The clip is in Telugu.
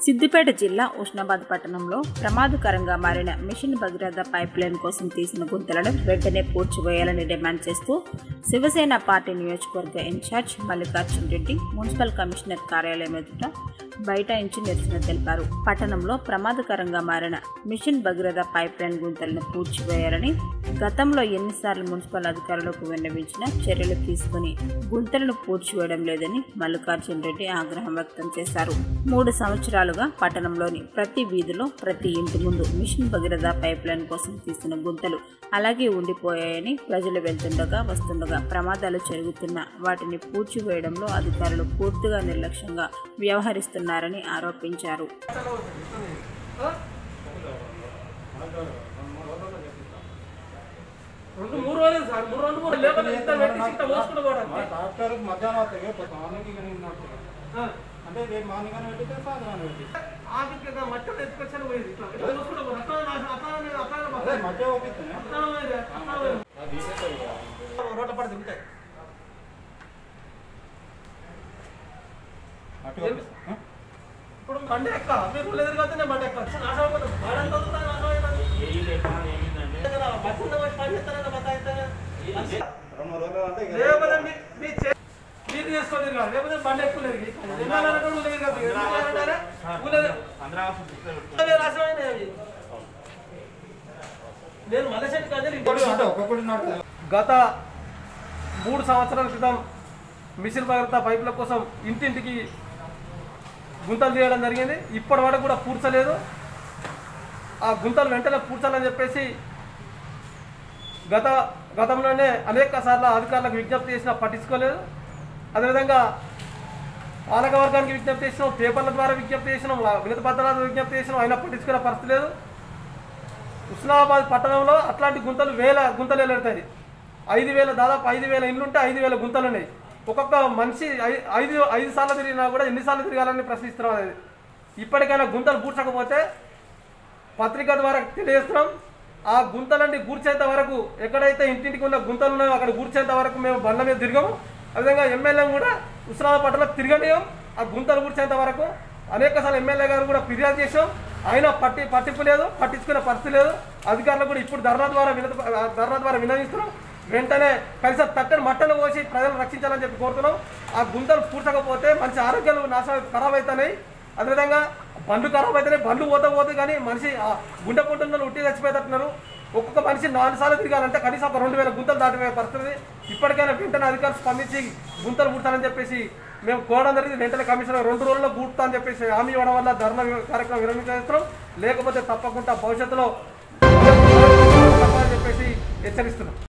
సిద్దిపేట జిల్లా ఉస్నాబాద్ పట్టణంలో ప్రమాదకరంగా మారిన మిషన్ భగీరథ పైప్ లైన్ కోసం తీసిన గుంతలను వెంటనే పూడ్చివేయాలని డిమాండ్ చేస్తూ శివసేన పార్టీ నియోజకవర్గ incharge Mallikarjun Reddy municipal commissioner కార్యాలయం ఎదుట బైఠాయించి నిరసన తెలిపారు పట్టణంలో ప్రమాదకరంగా మారిన మిషన్ భగీరథ పైప్ లైన్ గుంతలను పూడ్చివేయాలని గతంలో ఎన్నిసార్లు మున్సిపల్ అధికారులకు విన్నవించినా చర్యలు తీసుకుని గుంతలను పూడ్చివేయడం లేదని మల్లికార్జున్ రెడ్డి ఆగ్రహం వ్యక్తం చేశారు మూడు సంవత్సరాలుగా పట్టణంలోని ప్రతి వీధిలో ప్రతి ఇంటి ముందు మిషన్ భగీరథ పైప్ లైన్ కోసం తీసిన గుంతలు అలాగే ఉండిపోయాయని ప్రజలు వెళ్తుండగా వస్తుండగా ప్రమాదాలు జరుగుతున్న వాటిని పూడ్చివేయడంలో అధికారులు పూర్తిగా నిర్లక్ష్యంగా వ్యవహరిస్తున్నారని ఆరోపించారు రెండు మూడు రోజులు సార్ మూడు రెండు మూడు లేకపోతే ఇంత పెట్టి ఇంత మోసుకుంటూ పోవడానికి. డాక్టర్ మధ్యాహ్నం వస్తాయి పోతాం మార్నింగ్ ఇక నేను నడుపుతాను. ఆ, అంటే రేపు మార్నింగ్ అని పెట్టితే సాయంత్రం పెట్టి ఆఖరికి ఇక మట్టి ఎత్తుకొచ్చాను పోయింది ఇట్లా ఇట్లా మోసుకుంటూ పోరు. అట్లా నా- అట్లా నేను- అట్లా నేను అదే పోతాను. మధ్య పంపిస్తాను అట్లా పోయింది, అట్లా పోయింది. రోడ్ల పడి దిగుతాయి అటు పంపిస్తాను ఇప్పుడు బండి ఎక్క మీరు ఎదురుగా నేను బండి ఎక్క నాశనం అయిపోతుంది బండి ఎంత వస్తుందో నాశనం అయిపోతుంది. ఏదైనా బస్సు ఉందా వచ్చి పని చేస్తానన్నా బస్సు అవుతానా? రెండు మూడు రోజులు అంటే ఇక లేకపోతే మీ- మీ చే- మీరు చేసుకోలేదు కాదు లేకపోతే బండి ఎక్కులేదు ఎన్నాళ్ళంటే ఊళ్ళో కాదు ఎన్నాళ్ళంటారా? ఊళ్ళో అవే నాశనమైనవి అవి. నేను మల్లశెట్టి కాదు ఒక్కొక్కటి నాటు, ఒక్కొక్కటి నాటు. గత మూడు సంవత్సరాల క్రితం మిషన్ భగీరథ పైపుల కోసం ఇంటింటికి గుంతలు తీయడం జరిగింది ఇప్పటి వరకు కూడా పూడ్చలేదు ఆ గుంతలు వెంటనే పూడ్చాలని చెప్పేసి గత గతంలోనే అనేక సార్లు అధికారులకు విజ్ఞప్తి చేసినా పట్టించుకోలేదు అదేవిధంగా పాలక వర్గానికి విజ్ఞప్తి చేసినాం పేపర్ల ద్వారా విజ్ఞప్తి చేసినాం వినతి పత్రాల విజ్ఞప్తి చేసినాం అయినా పట్టించుకునే పరిస్థితి లేదు హుస్నాబాద్ పట్టణంలో అట్లాంటి గుంతలు వేల గుంతలు వెళ్ళడతాయి ఐదు వేల దాదాపు ఐదు వేల ఇల్లు ఉంటే ఐదు వేల గుంతలు ఉన్నాయి ఒక్కొక్క మనిషి ఐ- ఐదు ఐదు సార్లు తిరిగినా కూడా ఎన్నిసార్లు తిరగాలని ప్రశ్నిస్తున్నాం అది ఇప్పటికైనా గుంతలు పూడ్చకపోతే పత్రిక ద్వారా తెలియజేస్తున్నాం ఆ గుంతలన్నీ గూర్చేంత వరకు ఎక్కడైతే ఇంటింటికి ఉన్న గుంతలు ఉన్నాయో అక్కడ గూర్చేంత వరకు మేము బండ్ల మీద తిరగము అదేవిధంగా ఎమ్మెల్యే కూడా ఉస్మానాబాద్ పట్టణంలో తిరగనీయం ఆ గుంతలు గూర్చేంత వరకు అనేక సార్లు ఎమ్మెల్యే గారు కూడా ఫిర్యాదు చేసాం అయినా పట్టి పట్టింపు లేదు పట్టించుకునే పరిస్థితి లేదు అధికారులు కూడా ఇప్పుడు ధర్నా ద్వారా వినత ధర్నా ద్వారా వినవిస్తున్నాం వెంటనే కనీసం తట్టని మట్టను పోసి ప్రజలను రక్షించాలని చెప్పి కోరుతున్నాం ఆ గుంతలు పూడ్చకపోతే మంచి ఆరోగ్యాలు నాశనం ఖరాబ్ అవుతున్నాయి అదేవిధంగా బండ్లు ఖరాబ్ అవుతున్నాయి బండ్లు పోతే పోతే కానీ మనిషి ఆ గుండె పుట్టున్నారు ఉట్టి చచ్చిపోతున్నారు ఒక్కొక్క మనిషి నాలుగు సార్లు తిరగాలంటే కనీసం ఒక రెండు వేల గుంతలు దాటిపోయే పరిస్థితి ఇప్పటికైనా వెంటనే అధికారులు స్పందించి గుంతలు పుడతానని చెప్పేసి మేము కోరడం జరిగింది వెంటనే కమిషనర్ రెండు రోజుల్లో పూడతా అని చెప్పేసి హామీ ఇవ్వడం వల్ల ధర్నా కార్యక్రమం విరమించేస్తున్నాం లేకపోతే తప్పకుండా భవిష్యత్తులో చెప్పేసి హెచ్చరిస్తున్నాం